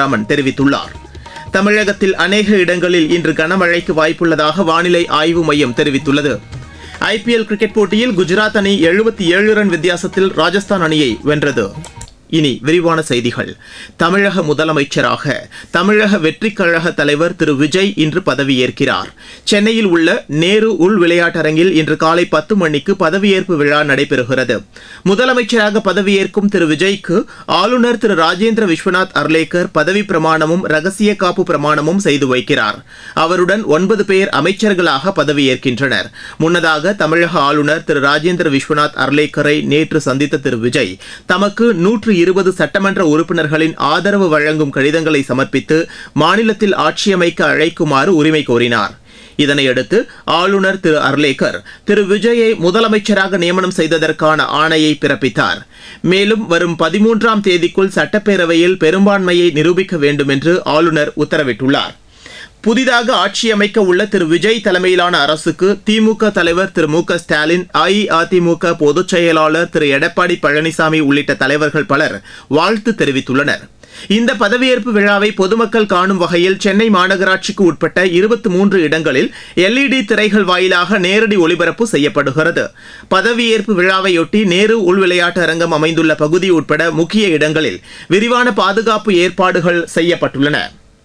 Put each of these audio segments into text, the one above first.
சீதாராமன் தெரிவித்துள்ளார் தமிழகத்தில் அநேக இடங்களில் இன்று கனமழைக்கு வாய்ப்புள்ளதாக வானிலை ஆய்வு மையம் தெரிவித்துள்ளது ஐபிஎல் கிரிக்கெட் போட்டியில் குஜராத் அணி எழுபத்தி ஏழு ரன் வித்தியாசத்தில் ராஜஸ்தான் அணியை வென்றது இனி விரிவான செய்திகள் தமிழக முதலமைச்சராக தமிழக வெற்றிக் கழக தலைவர் திரு விஜய் இன்று பதவியேற்கிறார் சென்னையில் உள்ள நேரு உள் விளையாட்டரங்கில் இன்று காலை பத்து மணிக்கு பதவியேற்பு விழா நடைபெறுகிறது முதலமைச்சராக பதவியேற்கும் திரு விஜய்க்கு ஆளுநர் திரு ராஜேந்திர விஸ்வநாத் அர்லேக்கர் பதவி பிரமாணமும் ரகசிய காப்பு பிரமாணமும் செய்து வைக்கிறார் அவருடன் ஒன்பது பேர் அமைச்சர்களாக பதவியேற்கின்றனர் முன்னதாக தமிழக ஆளுநர் திரு ராஜேந்திர விஸ்வநாத் அர்லேக்கரை நேற்று சந்தித்த திரு விஜய் தமக்கு நூற்று இருபது சட்டமன்ற உறுப்பினர்களின் ஆதரவு வழங்கும் கடிதங்களை சமர்ப்பித்து மாநிலத்தில் ஆட்சியமைக்க அழைக்குமாறு உரிமை கோரினார் இதனையடுத்து ஆளுநர் திரு அர்லேக்கர் திரு விஜயை முதலமைச்சராக நியமனம் செய்ததற்கான ஆணையை பிறப்பித்தார் மேலும் வரும் பதிமூன்றாம் தேதிக்குள் சட்டப்பேரவையில் பெரும்பான்மையை நிரூபிக்க வேண்டும் என்று ஆளுநர் உத்தரவிட்டுள்ளார் புதிதாக ஆட்சி அமைக்க உள்ள திரு விஜய் தலைமையிலான அரசுக்கு திமுக தலைவர் திரு மு க ஸ்டாலின் அஇஅதிமுக பொதுச் செயலாளர் திரு எடப்பாடி பழனிசாமி உள்ளிட்ட தலைவர்கள் பலர் வாழ்த்து தெரிவித்துள்ளனர் இந்த பதவியேற்பு விழாவை பொதுமக்கள் காணும் வகையில் சென்னை மாநகராட்சிக்கு உட்பட்ட இருபத்தி மூன்று இடங்களில் எல்இடி திரைகள் வாயிலாக நேரடி ஒளிபரப்பு செய்யப்படுகிறது பதவியேற்பு விழாவையொட்டி நேரு உள் விளையாட்டு அரங்கம் அமைந்துள்ள பகுதி உட்பட முக்கிய இடங்களில் விரிவான பாதுகாப்பு ஏற்பாடுகள் செய்யப்பட்டுள்ளன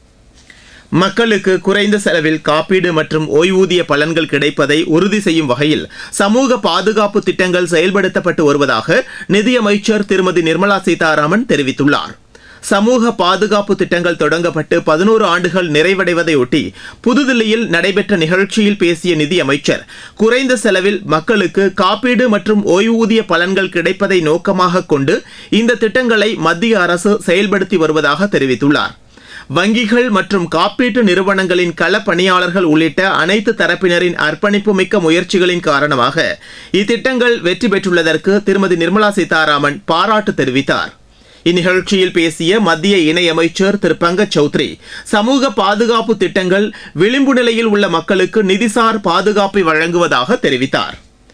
மக்களுக்கு குறைந்த செலவில் காப்பீடு மற்றும் ஓய்வூதிய பலன்கள் கிடைப்பதை உறுதி செய்யும் வகையில் சமூக பாதுகாப்பு திட்டங்கள் செயல்படுத்தப்பட்டு வருவதாக நிதியமைச்சர் திருமதி நிர்மலா சீதாராமன் தெரிவித்துள்ளார் சமூக பாதுகாப்பு திட்டங்கள் தொடங்கப்பட்டு பதினோரு ஆண்டுகள் நிறைவடைவதையொட்டி புதுதில்லியில் நடைபெற்ற நிகழ்ச்சியில் பேசிய நிதியமைச்சர் குறைந்த செலவில் மக்களுக்கு காப்பீடு மற்றும் ஓய்வூதிய பலன்கள் கிடைப்பதை நோக்கமாக கொண்டு இந்த திட்டங்களை மத்திய அரசு செயல்படுத்தி வருவதாக தெரிவித்துள்ளார் வங்கிகள் மற்றும் காப்பீட்டு நிறுவனங்களின் கள பணியாளர்கள் உள்ளிட்ட அனைத்து தரப்பினரின் அர்ப்பணிப்பு மிக்க முயற்சிகளின் காரணமாக இத்திட்டங்கள் வெற்றி பெற்றுள்ளதற்கு திருமதி நிர்மலா சீதாராமன் பாராட்டு தெரிவித்தார் இந்நிகழ்ச்சியில் பேசிய மத்திய இணையமைச்சர் திரு பங்கஜ் சௌத்ரி சமூக பாதுகாப்பு திட்டங்கள் விளிம்பு நிலையில் உள்ள மக்களுக்கு நிதிசார் பாதுகாப்பை வழங்குவதாக தெரிவித்தார்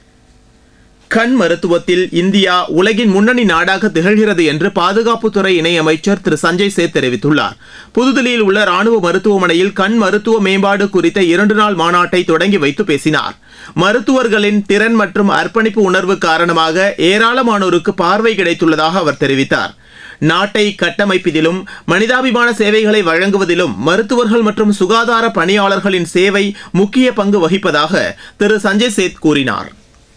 கண் மருத்துவத்தில் இந்தியா உலகின் முன்னணி நாடாக திகழ்கிறது என்று பாதுகாப்புத்துறை இணையமைச்சர் திரு சஞ்சய் சேத் தெரிவித்துள்ளார் புதுதில்லியில் உள்ள ராணுவ மருத்துவமனையில் கண் மருத்துவ மேம்பாடு குறித்த இரண்டு நாள் மாநாட்டை தொடங்கி வைத்து பேசினார் மருத்துவர்களின் திறன் மற்றும் அர்ப்பணிப்பு உணர்வு காரணமாக ஏராளமானோருக்கு பார்வை கிடைத்துள்ளதாக அவர் தெரிவித்தார் நாட்டை கட்டமைப்பதிலும் மனிதாபிமான சேவைகளை வழங்குவதிலும் மருத்துவர்கள் மற்றும் சுகாதார பணியாளர்களின் சேவை முக்கிய பங்கு வகிப்பதாக திரு சஞ்சய் சேத் கூறினார்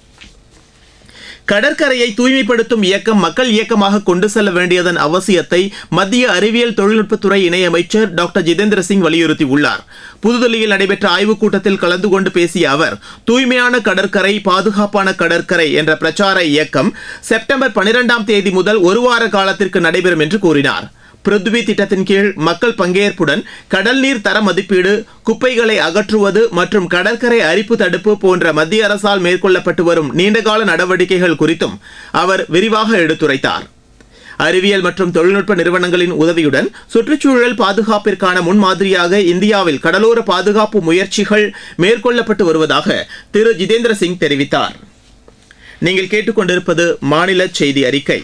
கடற்கரையை தூய்மைப்படுத்தும் இயக்கம் மக்கள் இயக்கமாக கொண்டு செல்ல வேண்டியதன் அவசியத்தை மத்திய அறிவியல் தொழில்நுட்பத்துறை இணையமைச்சர் டாக்டர் ஜிதேந்திர சிங் வலியுறுத்தியுள்ளார் புதுதில்லியில் நடைபெற்ற ஆய்வுக் கூட்டத்தில் கலந்து கொண்டு பேசிய அவர் தூய்மையான கடற்கரை பாதுகாப்பான கடற்கரை என்ற பிரச்சார இயக்கம் செப்டம்பர் பனிரெண்டாம் தேதி முதல் ஒரு வார காலத்திற்கு நடைபெறும் என்று கூறினார் பிருத்வி திட்டத்தின் கீழ் மக்கள் பங்கேற்புடன் கடல் நீர் தர மதிப்பீடு குப்பைகளை அகற்றுவது மற்றும் கடற்கரை அரிப்பு தடுப்பு போன்ற மத்திய அரசால் மேற்கொள்ளப்பட்டு வரும் நீண்டகால நடவடிக்கைகள் குறித்தும் அவர் விரிவாக எடுத்துரைத்தார் அறிவியல் மற்றும் தொழில்நுட்ப நிறுவனங்களின் உதவியுடன் சுற்றுச்சூழல் பாதுகாப்பிற்கான முன்மாதிரியாக இந்தியாவில் கடலோர பாதுகாப்பு முயற்சிகள் மேற்கொள்ளப்பட்டு வருவதாக திரு ஜிதேந்திர சிங் தெரிவித்தார் நீங்கள் கேட்டுக்கொண்டிருப்பது மாநில செய்தி அறிக்கை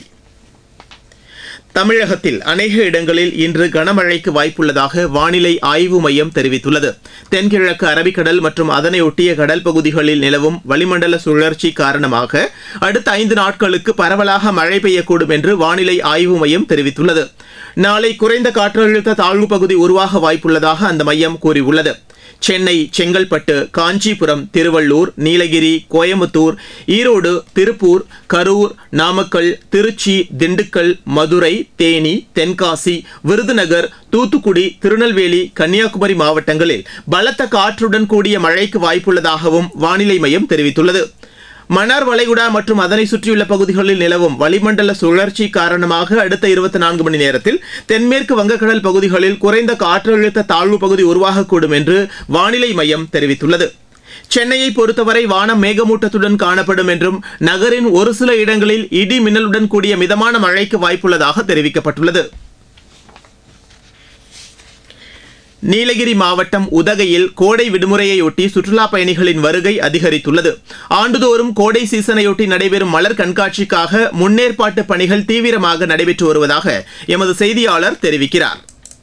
தமிழகத்தில் அநேக இடங்களில் இன்று கனமழைக்கு வாய்ப்புள்ளதாக வானிலை ஆய்வு மையம் தெரிவித்துள்ளது தென்கிழக்கு அரபிக்கடல் மற்றும் அதனை ஒட்டிய கடல் பகுதிகளில் நிலவும் வளிமண்டல சுழற்சி காரணமாக அடுத்த ஐந்து நாட்களுக்கு பரவலாக மழை பெய்யக்கூடும் என்று வானிலை ஆய்வு மையம் தெரிவித்துள்ளது நாளை குறைந்த காற்றழுத்த தாழ்வு பகுதி உருவாக வாய்ப்புள்ளதாக அந்த மையம் கூறியுள்ளது சென்னை செங்கல்பட்டு காஞ்சிபுரம் திருவள்ளூர் நீலகிரி கோயம்புத்தூர் ஈரோடு திருப்பூர் கரூர் நாமக்கல் திருச்சி திண்டுக்கல் மதுரை தேனி தென்காசி விருதுநகர் தூத்துக்குடி திருநெல்வேலி கன்னியாகுமரி மாவட்டங்களில் பலத்த காற்றுடன் கூடிய மழைக்கு வாய்ப்புள்ளதாகவும் வானிலை மையம் தெரிவித்துள்ளது மன்னார் வளைகுடா மற்றும் அதனை சுற்றியுள்ள பகுதிகளில் நிலவும் வளிமண்டல சுழற்சி காரணமாக அடுத்த இருபத்தி நான்கு மணி நேரத்தில் தென்மேற்கு வங்கக்கடல் பகுதிகளில் குறைந்த காற்றழுத்த தாழ்வு பகுதி உருவாகக்கூடும் என்று வானிலை மையம் தெரிவித்துள்ளது சென்னையை பொறுத்தவரை வானம் மேகமூட்டத்துடன் காணப்படும் என்றும் நகரின் ஒரு சில இடங்களில் இடி மின்னலுடன் கூடிய மிதமான மழைக்கு வாய்ப்புள்ளதாக தெரிவிக்கப்பட்டுள்ளது நீலகிரி மாவட்டம் உதகையில் கோடை விடுமுறையொட்டி சுற்றுலா பயணிகளின் வருகை அதிகரித்துள்ளது ஆண்டுதோறும் கோடை சீசனையொட்டி நடைபெறும் மலர் கண்காட்சிக்காக முன்னேற்பாட்டு பணிகள் தீவிரமாக நடைபெற்று வருவதாக எமது செய்தியாளர் தெரிவிக்கிறார்